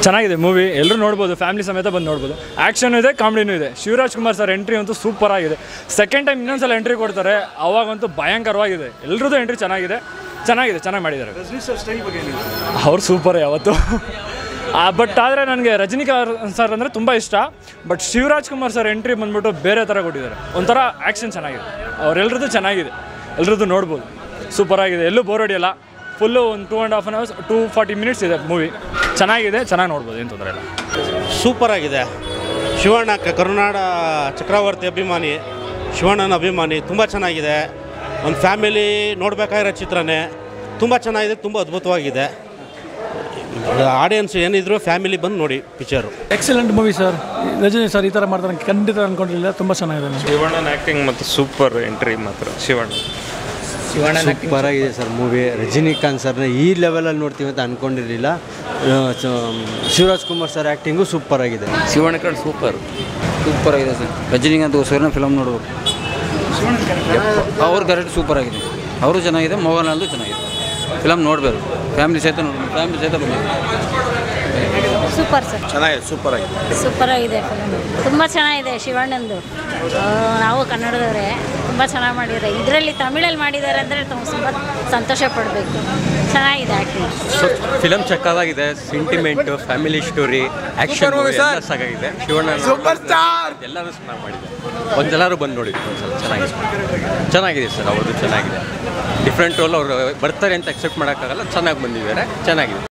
ಚೆನ್ನಾಗಿದೆ ಮೂವಿ ಎಲ್ಲರೂ ನೋಡ್ಬೋದು ಫ್ಯಾಮಿಲಿ ಸಮೇತ ಬಂದು ನೋಡ್ಬೋದು ಆ್ಯಕ್ಷನ್ ಇದೆ ಕಾಮಿಡಿನೂ ಇದೆ ಶಿವರಾಜ್ ಕುಮಾರ್ ಸರ್ ಎಂಟ್ರಿ ಅಂತೂ ಸೂಪರ್ ಆಗಿದೆ ಸೆಕೆಂಡ್ ಟೈಮ್ ಇನ್ನೊಂದ್ಸಲ ಎಂಟ್ರಿ ಕೊಡ್ತಾರೆ ಅವಾಗಂತೂ ಭಯಂಕರವಾಗಿದೆ ಎಲ್ರದ್ದು ಎಂಟ್ರಿ ಚೆನ್ನಾಗಿದೆ ಚೆನ್ನಾಗಿದೆ ಚೆನ್ನಾಗಿ ಮಾಡಿದ್ದಾರೆ ಅವ್ರು ಸೂಪರ್ ಯಾವತ್ತು ಬಟ್ ಆದರೆ ನನಗೆ ರಜನಿಕಾಂತ್ ಸರ್ ಅಂದರೆ ತುಂಬ ಇಷ್ಟ but Shivraj Kumar sir entry ಬಂದ್ಬಿಟ್ಟು ಬೇರೆ ಥರ ಕೊಟ್ಟಿದ್ದಾರೆ ಒಂಥರ ಆ್ಯಕ್ಷನ್ ಚೆನ್ನಾಗಿದೆ ಅವರೆಲ್ಲರದ್ದು ಚೆನ್ನಾಗಿದೆ ಎಲ್ರದ್ದು ನೋಡ್ಬೋದು ಸೂಪರ್ ಆಗಿದೆ ಎಲ್ಲೂ ಬೋರ್ ಹೊಡಿಯಲ್ಲ ಫುಲ್ಲು ಒಂದು two and half an hours two forty minutes ಇದೆ ಮೂವಿ ಚೆನ್ನಾಗಿದೆ ಚೆನ್ನಾಗಿ ನೋಡ್ಬೋದು ಏನು ತೊಂದರೆ ಇಲ್ಲ ಸೂಪರ್ ಆಗಿದೆ ಶಿವಣ್ಣ ಕ- ಕರುನಾಡ ಚಕ್ರವರ್ತಿ ಅಭಿಮಾನಿ ಶಿವಣ್ಣನ ಅಭಿಮಾನಿ ತುಂಬ ಚೆನ್ನಾಗಿದೆ ಒಂದು ಫ್ಯಾಮಿಲಿ ನೋಡಬೇಕಾಗಿರೋ ಚಿತ್ರನೇ ತುಂಬ ಚೆನ್ನಾಗಿದೆ ತುಂಬ ಅದ್ಭುತವಾಗಿದೆ ಆಡಿಯನ್ಸ್ ಏನಿದ್ರು ಫ್ಯಾಮಿಲಿ ಬಂದು ನೋಡಿ picture excellent movie sir Rajini sir ಈ ಥರ ಮಾಡ್ತಾರೆ ಖಂಡಿತ ಅಂದ್ಕೊಂಡಿರಲಿಲ್ಲ ತುಂಬ ಚೆನ್ನಾಗಿದೆ ಶಿವಣ್ಣನ ಆ್ಯಕ್ಟಿಂಗ್ ಮತ್ತು ಸೂಪರ್ ಎಂಟ್ರಿ ಮಾತ್ರ ಶಿವಣ್ಣ ಸೂಪರ್ ಆಗಿದೆ ಸರ್ ಮೂವಿ ರಜನಿಕಾಂತ್ ಸರ್ನ ಈ ಲೆವೆಲಲ್ಲಿ ನೋಡ್ತೀವಿ ಅಂತ ಅಂದ್ಕೊಂಡಿರಲಿಲ್ಲ Shivraj Kumar sir acting super ಆಗಿದೆ ಶಿವಣ್ಣ ಕಡೆ ಸೂಪರ್ ಸೂಪರ್ ಆಗಿದೆ ಸರ್ ರಜನಿಕಾಂತ್ ಫಿಲಮ್ ನೋಡ್ಬೇಕು ಅವ್ರ ಕರೆಕ್ಟ್ ಸೂಪರ್ ಆಗಿದೆ ಅವರು ಚೆನ್ನಾಗಿದೆ ಮೋಹನ್ಲಾಲ್ದು ಚೆನ್ನಾಗಿದೆ ಫಿಲಮ್ ನೋಡಬೇಕು ಫ್ಯಾಮಿಲಿ ಸಹಿತ ನೋಡ್ಬೇಕು ಫ್ಯಾಮಿಲಿ ಸಹಿತ ಸೂಪರ್ ಸರ್ ಚೆನ್ನಾಗಿದೆ ಸೂಪರ್ ಆಗಿದೆ ಸೂಪರ್ ಆಗಿದೆ ಫಿಲಮ್ ತುಂಬ ಚೆನ್ನಾಗಿದೆ ಶಿವಣ್ಣಂದು ಆ, ನಾವು ಕನ್ನಡದವರೇ ತುಂಬ ಚೆನ್ನಾಗಿ ಮಾಡಿದ್ದಾರೆ ಇದರಲ್ಲಿ ತಮಿಳಲ್ಲಿ ಮಾಡಿದ್ದಾರೆ ಅಂದರೆ ತುಂಬ ತುಂಬ ಸಂತೋಷ ಪಡಬೇಕು ಚೆನ್ನಾಗಿದೆ ಆ್ಯಕ್ಟಿಂಗ್ ಫಿಲಮ್ ಚಕ್ಕಾಗಿದೆ ಸೆಂಟಿಮೆಂಟ್ ಫ್ಯಾಮಿಲಿ ಸ್ಟೋರಿ ಆ್ಯಕ್ಷನ್ ಎಲ್ಲ ಸಾಕಾಗಿದೆ ಶಿವಣ್ಣ ಸೂಪರ್ ಸ್ಟಾರ್ ಎಲ್ಲರೂ ಚೆನ್ನಾಗಿ ಮಾಡಿದೆ ಒಂದೆಲ್ಲರೂ ಬಂದು ನೋಡಿ ಒಂದ್ಸಲ ಚೆನ್ನಾಗಿದೆ ಚೆನ್ನಾಗಿದೆ ಸರ್ ಅವ್ರದ್ದು ಚೆನ್ನಾಗಿದೆ ಡಿಫ್ರೆಂಟ್ ರೋಲ್ ಅವರು ಬರ್ತಾರೆ ಅಂತ ಎಕ್ಸೆಪ್ಟ್ ಮಾಡೋಕ್ಕಾಗಲ್ಲ ಚೆನ್ನಾಗಿ ಬಂದಿದ್ದಾರೆ ಚೆನ್ನಾಗಿದೆ